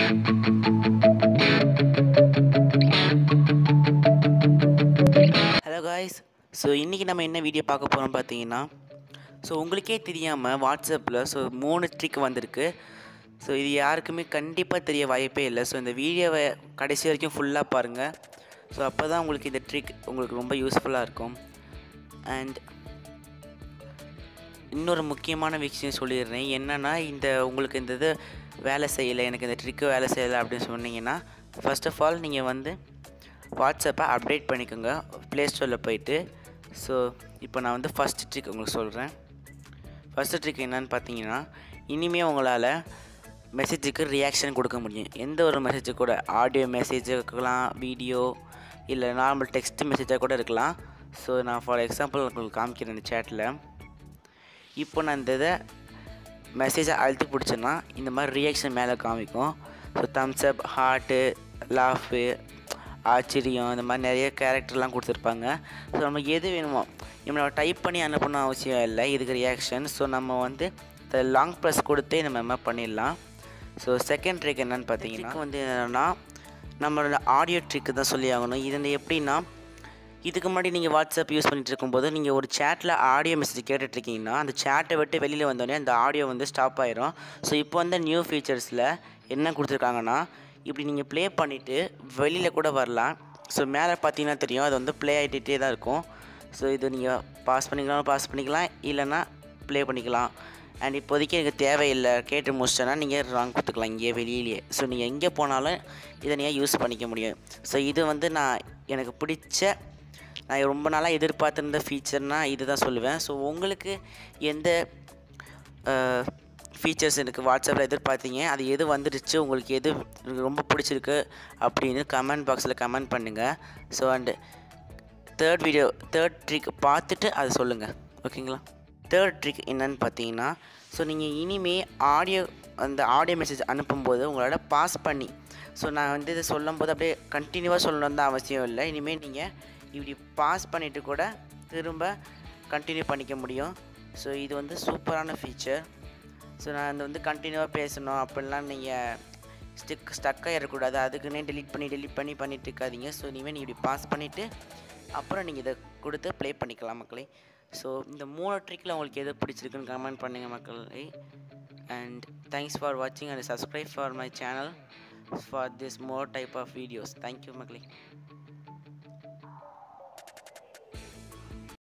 hello guys so இன்றைக்கி நம்ம என்ன வீடியோ பார்க்க போகிறோம் பார்த்தீங்கன்னா ஸோ உங்களுக்கே தெரியாமல் வாட்ஸ்அப்பில் ஸோ மூணு ட்ரிக் வந்திருக்கு ஸோ இது யாருக்குமே கண்டிப்பாக தெரிய வாய்ப்பே இல்லை ஸோ இந்த வீடியோவை கடைசி வரைக்கும் ஃபுல்லாக பாருங்கள் ஸோ அப்போ தான் உங்களுக்கு இந்த ட்ரிக் உங்களுக்கு ரொம்ப யூஸ்ஃபுல்லாக இருக்கும் அண்ட் இன்னொரு முக்கியமான விஷயம் சொல்லிடுறேன் என்னென்னா இந்த உங்களுக்கு இந்த இது வேலை செய்யலை எனக்கு இந்த ட்ரிக்கு வேலை செய்யலை அப்படின்னு சொன்னீங்கன்னா ஃபர்ஸ்ட் ஆஃப் ஆல் நீங்கள் வந்து வாட்ஸ்அப்பை அப்டேட் பண்ணிக்கோங்க ப்ளே ஸ்டோரில் போயிட்டு ஸோ இப்போ நான் வந்து ஃபஸ்ட் ட்ரிக் உங்களுக்கு சொல்கிறேன் ஃபஸ்ட்டு ட்ரிக் என்னன்னு பார்த்தீங்கன்னா இனிமேல் உங்களால் மெசேஜுக்கு ரியாக்ஷன் கொடுக்க முடியும் எந்த ஒரு மெசேஜு கூட ஆடியோ மெசேஜ் இருக்கலாம் வீடியோ இல்லை நார்மல் டெக்ஸ்ட் மெசேஜாக கூட இருக்கலாம் ஸோ நான் ஃபார் எக்ஸாம்பிள் உங்களுக்கு காமிக்கிறேன் இந்த சேட்டில் இப்போ நான் இந்த இதை மெசேஜை அழுத்தி பிடிச்சேன்னா இந்த மாதிரி ரியாக்ஷன் மேலே காமிக்கும் so thumbs up heart laugh ஆச்சரியம் இந்த மாதிரி நிறைய கேரக்டர்லாம் கொடுத்துருப்பாங்க ஸோ நமக்கு எது வேணுமோ இப்போ நம்ம டைப் பண்ணி அனுப்பணும் அவசியம் இல்லை இதுக்கு ரியாக்ஷன் ஸோ நம்ம வந்து இந்த லாங் ப்ரெஸ் கொடுத்தே நம்ம என்ன பண்ணிடலாம் ஸோ செகண்ட் ட்ரிக் என்னன்னு பார்த்தீங்கன்னா வந்து என்னென்னா நம்மளோட ஆடியோ ட்ரிக்கு தான் சொல்லி ஆகணும் இது எப்படின்னா இதுக்கு முன்னாடி நீங்கள் வாட்ஸ்அப் யூஸ் பண்ணிட்டு இருக்கும்போது நீங்கள் ஒரு சேட்டில் ஆடியோ மெசேஜ் கேட்டுட்ருக்கீங்கன்னா அந்த சேட்டை விட்டு வெளியில் வந்தோடனே அந்த ஆடியோ வந்து ஸ்டாப் ஆயிரும் ஸோ இப்போ வந்து நியூ ஃபீச்சர்ஸில் என்ன கொடுத்துருக்காங்கன்னா இப்படி நீங்கள் ப்ளே பண்ணிவிட்டு வெளியில் கூட வரலாம் ஸோ மேலே பார்த்தீங்கன்னா தெரியும் அது வந்து ப்ளே ஆகிட்டே தான் இருக்கும் ஸோ இது நீங்கள் பாஸ் பண்ணிக்கலாம் பாஸ் பண்ணிக்கலாம் இல்லைன்னா ப்ளே பண்ணிக்கலாம் அண்ட் இப்போதைக்கு எனக்கு தேவையில்லை கேட்டு முடிச்சிட்டேன்னா நீங்கள் ராங் கொடுத்துக்கலாம் இங்கேயே வெளியிலேயே ஸோ நீங்கள் எங்கே போனாலும் இதை நீங்கள் யூஸ் பண்ணிக்க முடியும் ஸோ இது வந்து நான் எனக்கு பிடிச்ச நான் ரொம்ப நாளாக எதிர்பார்த்துருந்த ஃபீச்சர்னால் இது தான் சொல்லுவேன் ஸோ உங்களுக்கு எந்த ஃபீச்சர்ஸ் எனக்கு வாட்ஸ்அப்பில் எதிர்பார்த்தீங்க அது எது வந்துடுச்சு உங்களுக்கு எது எனக்கு ரொம்ப பிடிச்சிருக்கு அப்படின்னு கமெண்ட் பாக்ஸில் கமெண்ட் பண்ணுங்கள் so and third video third trick பார்த்துட்டு அதை சொல்லுங்கள் ஓகேங்களா தேர்ட் ட்ரிக் என்னன்னு பார்த்தீங்கன்னா ஸோ நீங்கள் இனிமே ஆடியோ அந்த ஆடியோ மெசேஜ் அனுப்பும்போது உங்களோட பாஸ் பண்ணி ஸோ நான் வந்து இதை சொல்லும்போது அப்படியே கண்டினியூவாக சொல்லணும் தான் அவசியம் இல்லை இனிமேல் நீங்கள் இப்படி பாஸ் பண்ணிவிட்டு கூட திரும்ப கண்டினியூ பண்ணிக்க முடியும் ஸோ இது வந்து சூப்பரான ஃபீச்சர் ஸோ நான் அது வந்து கண்டினியூவாக பேசணும் அப்படிலாம் நீங்கள் ஸ்டிக் ஸ்டக்காக இருக்கக்கூடாது அதுக்குன்னே டெலிட் பண்ணி டெலிட் பண்ணி பண்ணிட்டு இருக்காதீங்க ஸோ இனிமேல் நீங்கள் இப்படி பாஸ் பண்ணிவிட்டு அப்புறம் நீங்கள் இதை கொடுத்து ப்ளே பண்ணிக்கலாம் மக்களே ஸோ இந்த மூணு ட்ரிக்கில் உங்களுக்கு எது பிடிச்சிருக்குன்னு கமெண்ட் பண்ணுங்கள் மக்களே அண்ட் தேங்க்ஸ் ஃபார் வாட்சிங் and subscribe for my channel for this more type of videos thank you மக்களே